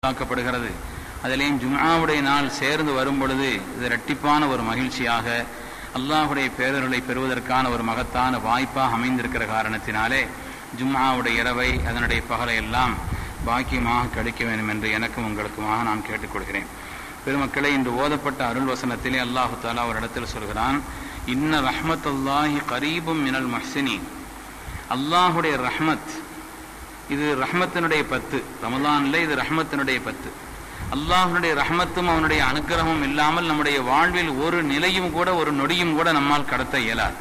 ஆக்கப்படுகிறது அதிலேயும் ஜும்ஆவுடைய நாள் சேர்ந்து வரும் பொழுது இது இரட்டிப்பான ஒரு மகிழ்ச்சியாக அல்லாஹுடைய பேரர்களை பெறுவதற்கான ஒரு மகத்தான வாய்ப்பாக அமைந்திருக்கிற காரணத்தினாலே ஜும்ஆவுடைய இரவை அதனுடைய பகலை எல்லாம் பாக்கியமாக கழிக்க வேண்டும் என்று எனக்கும் உங்களுக்குமாக நான் கேட்டுக்கொள்கிறேன் பெருமக்களே இன்று ஓதப்பட்ட அருள் வசனத்திலே அல்லாஹு தாலா ஒரு இடத்தில் சொல்கிறான் இன்ன ரஹ்மத் அல்லாஹி கரீபும் மினல் மஹ்சினீன் அல்லாஹுடைய ரஹ்மத் இது ரஹ்மத்தினுடைய பத்து ரமலான்ல இது ரஹ்மத்தினுடைய பத்து அல்லாஹனுடைய ரஹ்மத்தும் அவனுடைய அனுக்கிரகமும் இல்லாமல் நம்முடைய வாழ்வில் ஒரு நிலையும் கூட ஒரு நொடியும் கூட நம்மால் கடத்த இயலாது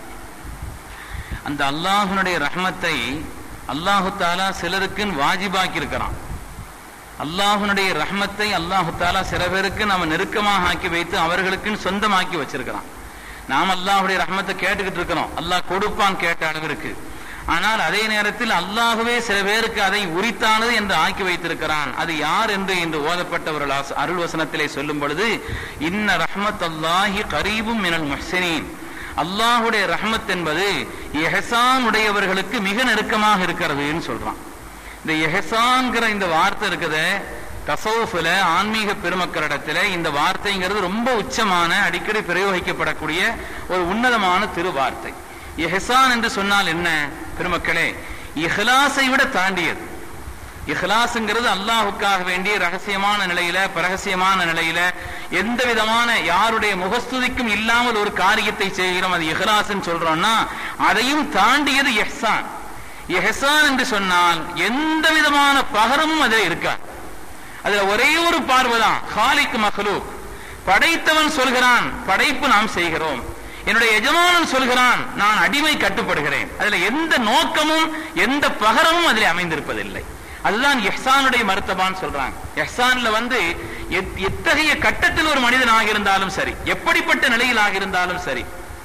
அந்த அல்லாஹனுடைய ரஹ்மத்தை அல்லாஹு தாலா சிலருக்குன்னு வாஜிபாக்கி இருக்கிறான் அல்லாஹனுடைய ரஹ்மத்தை அல்லாஹு தாலா சில பேருக்கு நம்ம நெருக்கமாக ஆக்கி வைத்து அவர்களுக்குன்னு சொந்தமாக்கி வச்சிருக்கிறான் நாம் அல்லாஹுடைய ரஹ்மத்தை கேட்டுக்கிட்டு இருக்கிறோம் அல்லாஹ் கொடுப்பான் கேட்ட அளவிற்கு ஆனால் அதே நேரத்தில் அல்லாஹுவே சில பேருக்கு அதை உரித்தானது என்று ஆக்கி வைத்திருக்கிறான் அது யார் என்று இன்று ஓதப்பட்டவர்கள் அருள் வசனத்திலே சொல்லும் பொழுது இன்ன ரஹ்மத் அல்லாஹி கரீபும் மினல் முஹ்சினீன் அல்லாஹுடைய ரஹ்மத் என்பது எஹசான் உடையவர்களுக்கு மிக நெருக்கமாக இருக்கிறதுன்னு சொல்றான் இந்த எஹசான்கிற இந்த வார்த்தை இருக்குது தசவுஃபுல ஆன்மீக பெருமக்களிடத்துல இந்த வார்த்தைங்கிறது ரொம்ப உச்சமான அடிக்கடி பிரயோகிக்கப்படக்கூடிய ஒரு உன்னதமான திருவார்த்தை எஹசான் என்று சொன்னால் என்ன பெருமக்களே இஹ்லாஸை விட தாண்டியது இஹ்லாஸ்ங்கிறது அல்லாஹுக்காக வேண்டிய ரகசியமான நிலையில பிரகசியமான நிலையில எந்த விதமான யாருடைய முகஸ்துதிக்கும் இல்லாமல் ஒரு காரியத்தை செய்கிறோம் அது இஹ்லாஸ் சொல்றோம்னா அதையும் தாண்டியது எஹ்சான் எஹசான் என்று சொன்னால் எந்த விதமான பகரமும் அதில் இருக்காது அதுல ஒரே ஒரு பார்வைதான் ஹாலிக் மஹ்லூக் படைத்தவன் சொல்கிறான் படைப்பு நாம் செய்கிறோம் என்னுடைய எஜமானன் சொல்கிறான் நான் அடிமை கட்டுப்படுகிறேன் அதுல எந்த நோக்கமும் எந்த பகரமும் அதில் அமைந்திருப்பதில்லை அதுதான் எஹ்சானுடைய மருத்தபான் சொல்றாங்க எஹ்சான்ல வந்து எத்தகைய கட்டத்தில் ஒரு மனிதனாக இருந்தாலும் சரி எப்படிப்பட்ட நிலையில் ஆகியிருந்தாலும் சரி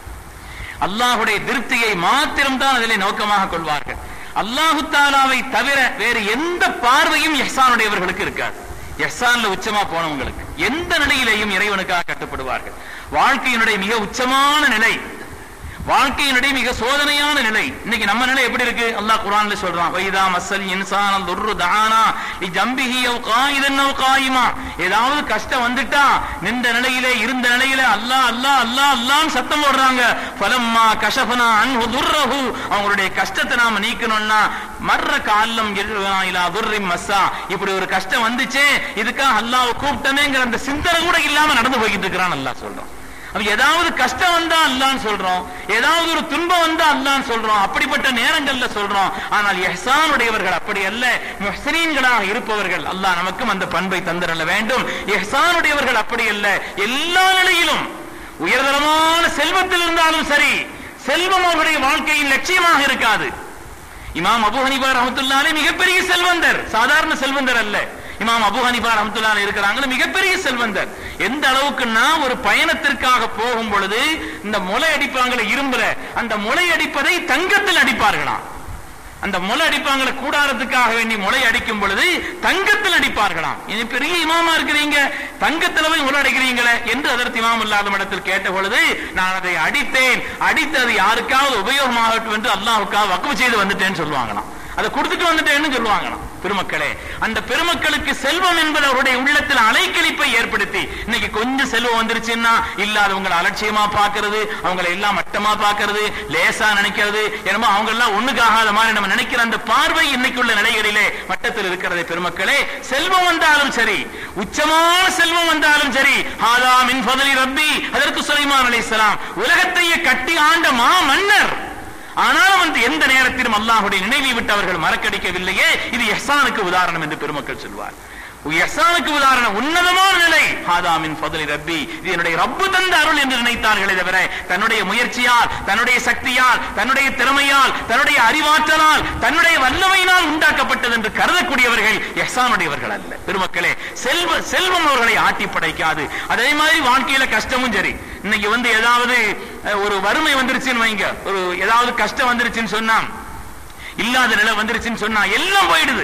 அல்லாஹுடைய திருப்தியை மாத்திரம்தான் அதிலே நோக்கமாக கொள்வார்கள் அல்லாஹு தாலாவை தவிர வேறு எந்த பார்வையும் எஹ்சானுடையவர்களுக்கு இருக்காது எஹ்சான்ல உச்சமா போனவங்களுக்கு எந்த நிலையிலேயும் இறைவனுக்காக கட்டுப்படுவார்கள் வாழ்க்கையினுடைய மிக உச்சமான நிலை வாழ்க்கையினுடைய மிக சோதனையான நிலை இன்னைக்கு நம்ம நிலை எப்படி இருக்கு அல்லாஹ் குரான்ல சொல்றான் வைதா மசல் இன்சான் துர்ரு தானா ஜம்பிஹி அவ் காயிதன் அவ் காயிமா ஏதாவது கஷ்டம் வந்துட்டா நின்ற நிலையிலே இருந்த நிலையில அல்லாஹ் அல்லாஹ் அல்லாஹ் அல்லாஹ் சத்தம் போடுறாங்க ஃபலம்மா கஷஃபனா அன்ஹு துர்ரஹு அவங்களுடைய கஷ்டத்தை நாம நீக்கணும்னா மர்ற காலம் இலா துர்ரி மஸ்ஸா இப்படி ஒரு கஷ்டம் வந்துச்சே இதுக்காக அல்லாஹ் கூப்பிட்டனேங்கிற அந்த சிந்தனை கூட இல்லாம நடந்து போய்கிட்டு இருக்கிறான் அல்லாஹ் சொல்றான் ஏதாவது கஷ்டம் வந்தா அல்லான்னு சொல்றோம் ஏதாவது ஒரு துன்பம் வந்தா அல்லான்னு சொல்றோம் அப்படிப்பட்ட நேரங்கள்ல சொல்றோம் ஆனால் எஹ்சானுடையவர்கள் அப்படி அல்ல முஹ்சனீன்களாக இருப்பவர்கள் அல்லாஹ் நமக்கும் அந்த பண்பை தந்திரல வேண்டும் எஹ்சானுடையவர்கள் அப்படி அல்ல எல்லா நிலையிலும் உயர்தரமான செல்வத்தில் இருந்தாலும் சரி செல்வம் அவருடைய வாழ்க்கையின் லட்சியமாக இருக்காது இமாம் அபு ஹனிபா ரஹமத்துல்லாலே மிகப்பெரிய செல்வந்தர் சாதாரண செல்வந்தர் அல்ல இமாம் அபு ஹனிபா ரஹமத்துல்லால இருக்கிறாங்க மிகப்பெரிய செல்வந்தர் எந்த அளவுக்குன்னா ஒரு பயணத்திற்காக போகும் பொழுது இந்த முளை அடிப்பாங்களே இரும்புல அந்த முளை அடிப்பதை தங்கத்தில் அடிப்பார்களாம் அந்த முளை அடிப்பாங்கள கூடாரத்துக்காக வேண்டி முளை அடிக்கும் பொழுது தங்கத்தில் அடிப்பார்களாம் இது பெரிய இமாமா இருக்கிறீங்க தங்கத்தில் போய் முளை அடிக்கிறீங்களே என்று அதற்கு இமாம் இல்லாத இடத்தில் கேட்ட பொழுது நான் அதை அடித்தேன் அடித்து அது யாருக்காவது உபயோகமாகட்டும் என்று அல்லாவுக்காக வக்கவு செய்து வந்துட்டேன்னு சொல்லுவாங்களாம் அதை கொடுத்துட்டு வந்துட்டேன்னு சொல்லுவாங்களாம் பெருமக்களே அந்த பெருமக்களுக்கு செல்வம் என்பது அவருடைய உள்ளத்தில் அலைக்கழிப்பை ஏற்படுத்தி இன்னைக்கு கொஞ்சம் செல்வம் வந்துருச்சுன்னா இல்லாதவங்களை அலட்சியமா பாக்குறது அவங்களை எல்லாம் மட்டமா பாக்குறது லேசா நினைக்கிறது என்னமோ அவங்க எல்லாம் ஒண்ணுக்கு ஆகாத மாதிரி நம்ம நினைக்கிற அந்த பார்வை இன்னைக்குள்ள நிலைகளிலே மட்டத்தில் இருக்கிறது பெருமக்களே செல்வம் வந்தாலும் சரி உச்சமான செல்வம் வந்தாலும் சரி ஹாதா மின் ஃபதலி ரப்பி அதற்கு சுலைமான் அலைஹிஸ்ஸலாம் உலகத்தையே கட்டி ஆண்ட மா மன்னர் ஆனாலும் வந்து எந்த நேரத்திலும் அல்லாஹுடைய நினைவை விட்டு அவர்கள் மறக்கடிக்கவில்லையே இது எஹ்சானுக்கு உதாரணம் என்று பெருமக்கள் சொல்வார் எஹ்சானுக்கு உதாரணம் உன்னதமான நிலை ஹாதாமின் ஃபதலி ரப்பி இது என்னுடைய ரப்பு தந்த அருள் என்று நினைத்தார்களே தவிர தன்னுடைய முயற்சியால் தன்னுடைய சக்தியால் தன்னுடைய திறமையால் தன்னுடைய அறிவாற்றலால் தன்னுடைய வல்லமையினால் உண்டாக்கப்பட்டது என்று கருதக்கூடியவர்கள் எஹ்சானுடையவர்கள் அல்ல பெருமக்களே செல்வ செல்வம் அவர்களை ஆட்டி படைக்காது அதே மாதிரி வாழ்க்கையில கஷ்டமும் சரி இன்னைக்கு வந்து ஏதாவது ஒரு வறுமை வந்துருச்சுன்னு வைங்க ஒரு ஏதாவது கஷ்டம் வந்துருச்சுன்னு சொன்னா இல்லாத நிலை வந்துருச்சுன்னு சொன்னா எல்லாம் போயிடுது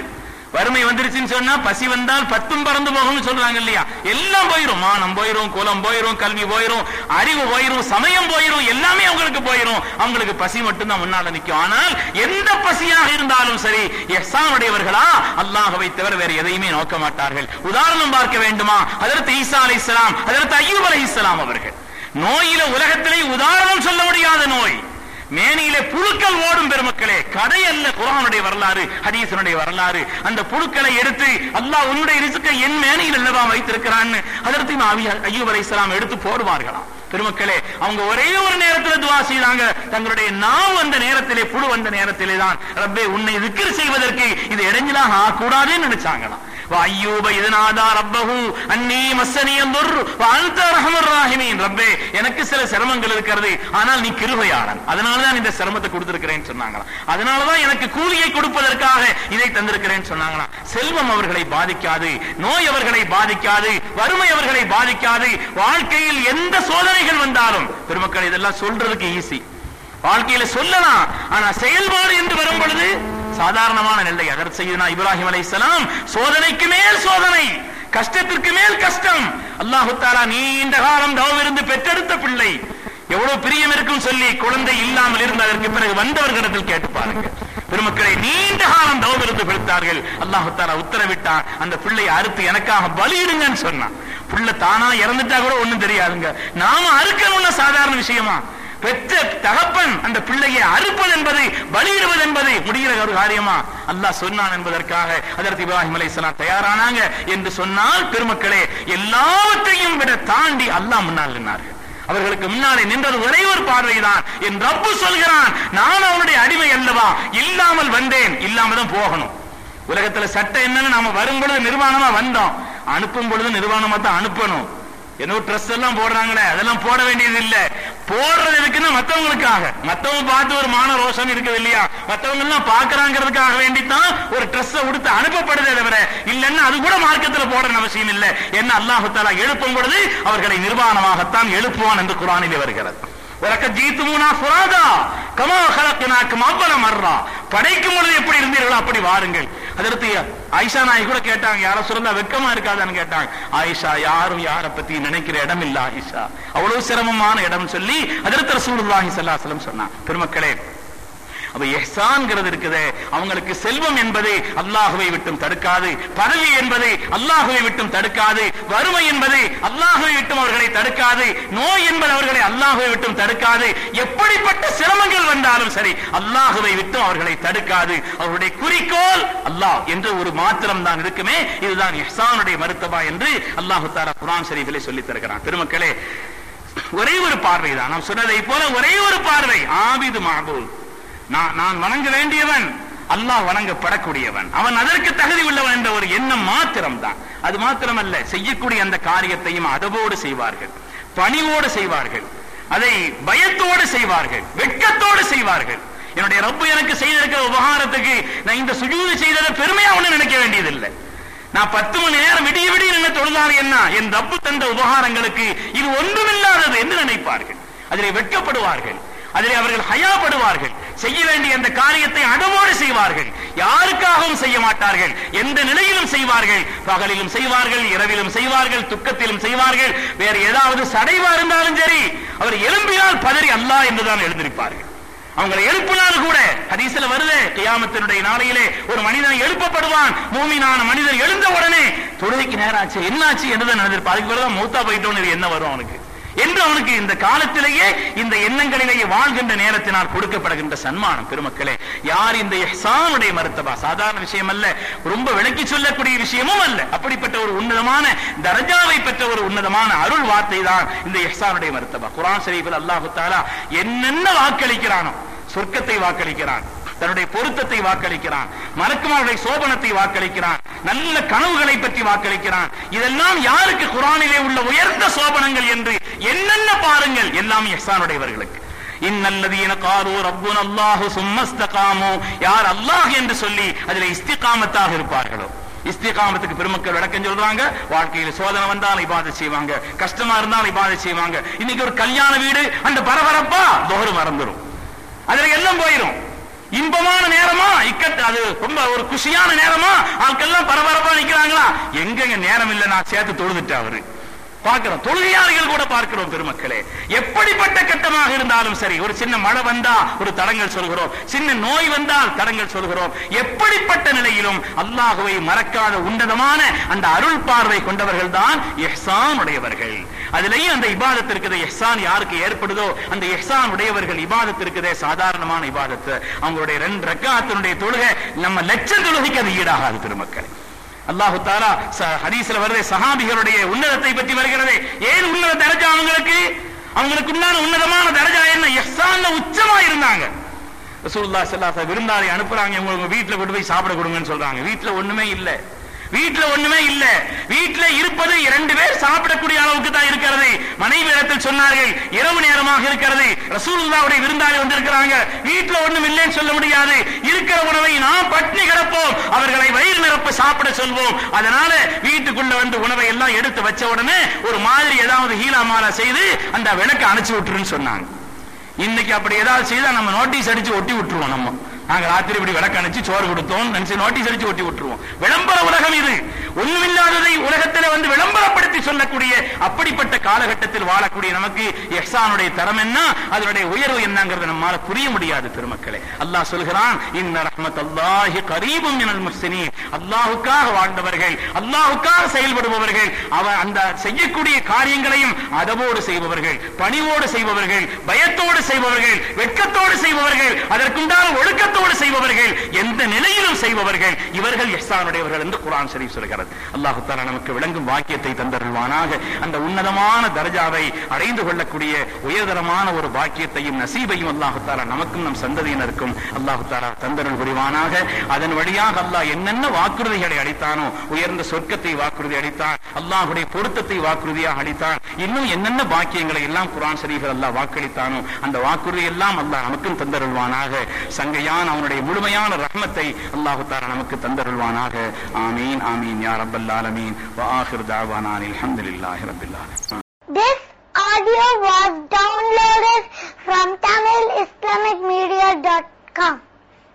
வறுமை வந்துருச்சுன்னு சொன்னா பசி வந்தால் பத்தும் பறந்து போகும்னு சொல்றாங்க இல்லையா எல்லாம் போயிரும் மானம் போயிரும் குலம் போயிரும் கல்வி போயிரும் அறிவு போயிரும் சமயம் போயிரும் எல்லாமே அவங்களுக்கு போயிரும் அவங்களுக்கு பசி மட்டும்தான் முன்னால நிக்கும் ஆனால் எந்த பசியாக இருந்தாலும் சரி எஹ்சானுடையவர்களா அல்லாஹவை தவிர வேற எதையுமே நோக்க மாட்டார்கள் உதாரணம் பார்க்க வேண்டுமா அதற்கு ஈசா அலை இஸ்லாம் அதற்கு ஐயூப் அலை இஸ்லாம் அவர்கள் நோயில உலகத்திலே உதாரணம் சொல்ல முடியாத நோய் மேனியிலே புழுக்கள் ஓடும் பெருமக்களே கதை அல்ல குரானுடைய வரலாறு ஹதீசனுடைய வரலாறு அந்த புழுக்களை எடுத்து அல்லாஹ் உன்னுடைய ரிசுக்கை என் மேனியில் அல்லவா வைத்திருக்கிறான்னு அதற்கு ஐயூப் அலை இஸ்லாம் எடுத்து போடுவார்களாம் பெருமக்களே அவங்க ஒரே ஒரு நேரத்துல துவா செய்தாங்க தங்களுடைய நாவு அந்த நேரத்திலே புழு வந்த நேரத்திலே தான் ரப்பே உன்னை விக்கிர் செய்வதற்கு இது இடைஞ்சலாக ஆகக்கூடாதுன்னு நினைச்சாங்களாம் ஐயூப இதனாதா ரப்பஹு அன்னி மஸ்ஸனியம் துர் அந்த ரஹமர் ராஹிமீன் ரப்பே எனக்கு சில சிரமங்கள் இருக்கிறது ஆனால் நீ கிருபையாளன் அதனால தான் இந்த சிரமத்தை கொடுத்திருக்கிறேன்னு சொன்னாங்களாம் அதனால தான் எனக்கு கூலியை கொடுப்பதற்காக இதை தந்திருக்கிறேன்னு சொன்னாங்களாம் செல்வம் அவர்களை பாதிக்காது நோய் அவர்களை பாதிக்காது வறுமை அவர்களை பாதிக்காது வாழ்க்கையில் எந்த சோதனைகள் வந்தாலும் பெருமக்கள் இதெல்லாம் சொல்றதுக்கு ஈஸி வாழ்க்கையில சொல்லலாம் ஆனா செயல்பாடு என்று வரும் பொழுது சாதாரணமான நிலை அதற்கு செய்தனா இப்ராஹிம் அலைஹிஸ்ஸலாம் சோதனைக்கு மேல் சோதனை கஷ்டத்திற்கு மேல் கஷ்டம் அல்லாஹு தாலா நீண்ட காலம் தவம் இருந்து பெற்றெடுத்த பிள்ளை எவ்வளவு பிரியம் இருக்கும் சொல்லி குழந்தை இல்லாமல் இருந்து அதற்கு பிறகு வந்தவர்களிடத்தில் கேட்டு பாருங்க பெருமக்களை நீண்ட காலம் தவம் இருந்து பிடித்தார்கள் அல்லாஹு தாலா உத்தரவிட்டான் அந்த பிள்ளையை அறுத்து எனக்காக பலியிடுங்கன்னு சொன்னான் பிள்ளை தானா இறந்துட்டா கூட ஒண்ணும் தெரியாதுங்க நாம அறுக்கணும்னா சாதாரண விஷயமா பெற்ற தகப்பன் அந்த பிள்ளையை அறுப்பது என்பது பலியிடுவது என்பது முடிகிற ஒரு காரியமா அல்லாஹ் சொன்னான் என்பதற்காக அதற்கு இப்ராஹிம் அலைஹிஸ்ஸலாம் தயாரானாங்க என்று சொன்னால் பெருமக்களே எல்லாவற்றையும் விட தாண்டி அல்லாஹ் முன்னால் நின்றார்கள் அவர்களுக்கு முன்னாலே நின்றது ஒரே ஒரு பார்வைதான் என் ரப்பு சொல்கிறான் நான் அவனுடைய அடிமை அல்லவா இல்லாமல் வந்தேன் இல்லாம தான் போகணும் உலகத்துல சட்டம் என்னன்னு நாம வரும் பொழுது நிர்வாணமா வந்தோம் அனுப்பும் பொழுது நிர்வாணமா தான் அனுப்பணும் என்னோ ட்ரெஸ் எல்லாம் போடுறாங்களே அதெல்லாம் போட வேண்டியது இல்ல போடுறது எதுக்குன்னா மத்தவங்களுக்காக மத்தவங்க பார்த்து ஒரு மான ரோஷம் இருக்குது இல்லையா மத்தவங்க எல்லாம் பாக்குறாங்கிறதுக்காக வேண்டித்தான் ஒரு ட்ரெஸ் உடுத்து அனுப்பப்படுதே தவிர இல்லைன்னா அது கூட மார்க்கத்துல போடணும் அவசியம் இல்லை என்ன அல்லாஹு தாலா எழுப்பும் பொழுது அவர்களை நிர்வாணமாகத்தான் எழுப்புவான் என்று குரானிலே வருகிறது உலக ஜீத்துமுனா ஃபுராதா கமா கலக்கினாக்கும் அவ்வளவு மர்றா படைக்கும் பொழுது எப்படி இருந்தீர்களோ அப்படி வாருங்கள் அதற்கு ஆயிஷா நாய் கூட கேட்டாங்க யார சொல்ல வெக்கமா இருக்காதான்னு கேட்டாங்க ஆயிஷா யாரும் யார பத்தி நினைக்கிற இடம் இல்ல ஆயிஷா அவ்வளவு சிரமமான இடம் சொல்லி அதற்கு ரசூலுல்லாஹி ஸல்லல்லாஹு அலைஹி வஸல்லம் சொன்னான் பெருமக்களே அப்ப எஹ்சான்ங்கிறது இருக்குது அவங்களுக்கு செல்வம் என்பது அல்லாஹுவை விட்டும் தடுக்காது பதவி என்பது அல்லாஹுவை விட்டும் தடுக்காது வறுமை என்பது அல்லாஹுவை விட்டும் அவர்களை தடுக்காது நோய் என்பது அவர்களை அல்லாஹுவை விட்டும் தடுக்காது எப்படிப்பட்ட சிரமங்கள் வந்தாலும் சரி அல்லாஹுவை விட்டும் அவர்களை தடுக்காது அவருடைய குறிக்கோள் அல்லாஹ் என்ற ஒரு மாத்திரம் தான் இருக்குமே இதுதான் இஹ்சானுடைய மருத்துவா என்று அல்லாஹு தாரா குரான் ஷரீஃபிலே சொல்லித் தருகிறான் பெருமக்களே ஒரே ஒரு பார்வை தான் நாம் சொன்னதை போல ஒரே ஒரு பார்வை ஆபிது மாபூல் நான் நான் வணங்க வேண்டியவன் அல்லாஹ் வணங்கப்படக்கூடியவன் அவன் அதற்கு தகுதி உள்ளவன் என்ற ஒரு எண்ணம் மாத்திரம் தான் அது மாத்திரமல்ல செய்யக்கூடிய அந்த காரியத்தையும் அதவோடு செய்வார்கள் பணிவோடு செய்வார்கள் அதை பயத்தோடு செய்வார்கள் வெட்கத்தோடு செய்வார்கள் என்னுடைய ரப்பு எனக்கு செய்திருக்கிற உபகாரத்துக்கு நான் இந்த சுஜூது செய்ததை பெருமையா ஒண்ணு நினைக்க வேண்டியதில்லை நான் பத்து மணி நேரம் விடிய விடிய என்ன தொழுதால் என்ன என் ரப்பு தந்த உபகாரங்களுக்கு இது ஒன்றுமில்லாதது என்று நினைப்பார்கள் அதிலே வெட்கப்படுவார்கள் அதிலே அவர்கள் ஹயாப்படுவார்கள் செய்ய வேண்டிய அந்த காரியத்தை அடமோடு செய்வார்கள் யாருக்காகவும் செய்ய மாட்டார்கள் எந்த நிலையிலும் செய்வார்கள் பகலிலும் செய்வார்கள் இரவிலும் செய்வார்கள் துக்கத்திலும் செய்வார்கள் வேறு ஏதாவது சடைவா இருந்தாலும் சரி அவர் எலும்பினால் பதறி அல்லாஹ் என்றுதான் எழுந்திருப்பார்கள் அவங்களை எழுப்பினால் கூட ஹதீஸ்ல வருது கியாமத்தினுடைய நாளையிலே ஒரு மனிதன் எழுப்பப்படுவான் மூமினான மனிதன் எழுந்த உடனே தொழுகைக்கு நேரம் ஆச்சு என்னாச்சு என்றுதான் நடந்திருப்பா அதுக்கு பிறகு மூத்தா போயிட்டோன்னு இது என்ன வரும் அவனுக்கு என்று அவனுக்கு இந்த காலத்திலேயே இந்த எண்ணங்களிலேயே வாழ்கின்ற நேரத்தினால் கொடுக்கப்படுகின்ற சன்மானம் பெருமக்களே யார் இந்த இஹ்சானுடைய மருத்தபா சாதாரண விஷயம் அல்ல ரொம்ப விளக்கி சொல்லக்கூடிய விஷயமும் அல்ல அப்படிப்பட்ட ஒரு உன்னதமான தரஜாவை பெற்ற ஒரு உன்னதமான அருள் வார்த்தை தான் இந்த இஹ்சானுடைய மருத்தபா குரான் ஷரீஃபில் அல்லாஹு தாலா என்னென்ன வாக்களிக்கிறானோ சொர்க்கத்தை வாக்களிக்கிறான் தன்னுடைய பொருத்தத்தை வாக்களிக்கிறான் மலக்குமாருடைய சோபனத்தை வாக்களிக்கிறான் நல்ல கனவுகளை பற்றி வாக்களிக்கிறான் இதெல்லாம் யாருக்கு குரானிலே உள்ள உயர்ந்த சோபனங்கள் என்று என்னென்ன பாருங்கள் எல்லாம் எஹ்சானுடையவர்களுக்கு இன்னல்லதீன காரு ரப்புன் அல்லாஹு சும்மஸ்தகாமு யார் அல்லாஹ் என்று சொல்லி அதில் இஸ்திகாமத்தாக இருப்பார்களோ இஸ்திகாமத்துக்கு பெருமக்கள் விளக்கம் சொல்றாங்க வாழ்க்கையில் சோதனை வந்தாலும் இபாதை செய்வாங்க கஷ்டமா இருந்தாலும் இபாதை செய்வாங்க இன்னைக்கு ஒரு கல்யாண வீடு அந்த பரபரப்பா தோறு மறந்துடும் அதுல எல்லாம் போயிரும் இன்பமான நேரமா இக்கட்டு அது ரொம்ப ஒரு குஷியான நேரமா ஆட்கள்லாம் பரபரப்பா நிக்கிறாங்களா எங்கெங்க நேரம் இல்ல நான் சேர்த்து தொழுதுட்டு அவரு பார்க்கிறோம் தொழுகையாளிகள் கூட பார்க்கிறோம் பெருமக்களே எப்படிப்பட்ட கட்டமாக இருந்தாலும் சரி ஒரு சின்ன மழை வந்தா ஒரு தடங்கள் சொல்கிறோம் சின்ன நோய் வந்தால் தடங்கள் சொல்கிறோம் எப்படிப்பட்ட நிலையிலும் அல்லாஹுவை மறக்காத உன்னதமான அந்த அருள் பார்வை கொண்டவர்கள் தான் எஹ்சான் உடையவர்கள் அதுலயும் அந்த இபாதத் இருக்குது எஹ்சான் யாருக்கு ஏற்படுதோ அந்த எஹ்சான் உடையவர்கள் இபாதத் இருக்குதே சாதாரணமான இபாதத்து அவங்களுடைய ரெண்டு ரக்காத்தினுடைய தொழுகை நம்ம லட்சம் தொழுகைக்கு அது ஈடாகாது பெருமக்களே அல்லாஹு தாலா ச- ஹதீஸ்ல வருது சஹாபிகளுடைய உன்னதத்தை பற்றி வருகிறது ஏன் உன்னத தரஜா அவங்களுக்கு அவங்களுக்கு உண்டான உன்னதமான தரஜா என்ன எஹ்சான்ல உச்சமா இருந்தாங்க ரசூலுல்லாஹி ஸல்லல்லாஹு அலைஹி விருந்தாளி அனுப்புறாங்க உங்க உங்க வீட்ல கொண்டு போய் சாப்பிட கொடுங்கன்னு சொல்றாங்க வீட்ல ஒண்ணுமே இல்ல வீட்ல ஒண்ணுமே இல்ல வீட்ல இருப்பது இரண்டு பேர் சாப்பிடக்கூடிய அளவுக்கு தான் இருக்கிறது மனைவி இடத்தில் சொன்னார்கள் இரவு நேரமாக இருக்கிறது ரசூலுல்லாவுடைய விருந்தாளி வந்திருக்கிறாங்க வீட்ல ஒண்ணும் இல்லைன்னு சொல்ல முடியாது இருக்கிற உணவை நாம் பட்னி கிடப்போம் அவர்களை வயிறு நிரப்ப சாப்பிட சொல்வோம் அதனால வீட்டுக்குள்ள வந்து உணவை எல்லாம் எடுத்து வச்ச உடனே ஒரு மாதிரி ஏதாவது ஹீலா மாலா செய்து அந்த விளக்க அணைச்சு விட்டுருன்னு சொன்னாங்க இன்னைக்கு அப்படி ஏதாவது செய்தா நம்ம நோட்டீஸ் அடிச்சு ஒட்டி விட்டுருவோம் நம்ம நாங்க ராத்திரி இப்படி விளக்கு அணைச்சு சோறு கொடுத்தோம் நினைச்சு நோட்டீஸ் அடிச்சு ஒட்டி விட்டுருவோம் விளம்பர உலகம் இது ஒண்ணுமில்லாததை உலகத்தில் வந்து விளம்பரப்படுத்தி சொல்லக்கூடிய அப்படிப்பட்ட காலகட்டத்தில் வாழக்கூடிய நமக்கு எஹ்சானுடைய தரம் என்ன அதனுடைய உயர்வு என்னங்கிறத நம்மால புரிய முடியாது பெருமக்களே அல்லாஹ் சொல்கிறான் இன்ன ரஹ்மத் அல்லாஹி கரீபும் மினல் முஹ்சினீன் அல்லாஹ்வுக்காக வாழ்ந்தவர்கள் அல்லாஹ்வுக்காக செயல்படுபவர்கள் அவர் அந்த செய்யக்கூடிய காரியங்களையும் அதவோடு செய்பவர்கள் பணிவோடு செய்பவர்கள் பயத்தோடு செய்பவர்கள் வெட்கத்தோடு செய்பவர்கள் அதற்குண்டான ஒழுக்கத்தோடு செய்பவர்கள் எந்த நிலையிலும் செய்பவர்கள் இவர்கள் எஹ்சானுடையவர்கள் என்று குர்ஆன் ஷரீஃப் சொல்கிறது அல்லாஹ் தஆலா நமக்கு விளங்கும் வாக்கியத்தை தந்தருள்வானாக அந்த உன்னதமான தர்ஜாவை அடைந்து கொள்ளக்கூடிய உயர்தரமான ஒரு பாக்கியத்தையும் நசீபையும் அல்லாஹ் தஆலா நமக்கும் நம் சந்ததியினருக்கும் அல்லாஹ் தஆலா தந்தருள் புரிவானாக அதன் வழியாக அல்லாஹ் என்னென்ன வாக்குறுதிகளை அளித்தானோ உயர்ந்த சொர்க்கத்தை வாக்குறுதி அளித்தான் அல்லாஹ்வுடைய பொருத்தத்தை வாக்குறுதியாக அளித்தான் இன்னும் என்னென்ன பாக்கியங்களை எல்லாம் குர்ஆன் ஷரீஃபில் அல்லாஹ் வாக்களித்தானோ அந்த வாக்குறுதி எல்லாம் அல்லாஹ் நமக்கும் தந்தருள்வானாக சங்கையான் அவனுடைய முழுமையான ரஹ்மத்தை அல்லாஹு தாரா நமக்கு தந்தருள்வானாக ஆமீன் ஆமீன் யா ரப்பல் ஆலமீன் வ ஆஹிர் தாவானா அல்ஹம்துலில்லாஹி ரப்பில் ஆலமீன் This audio was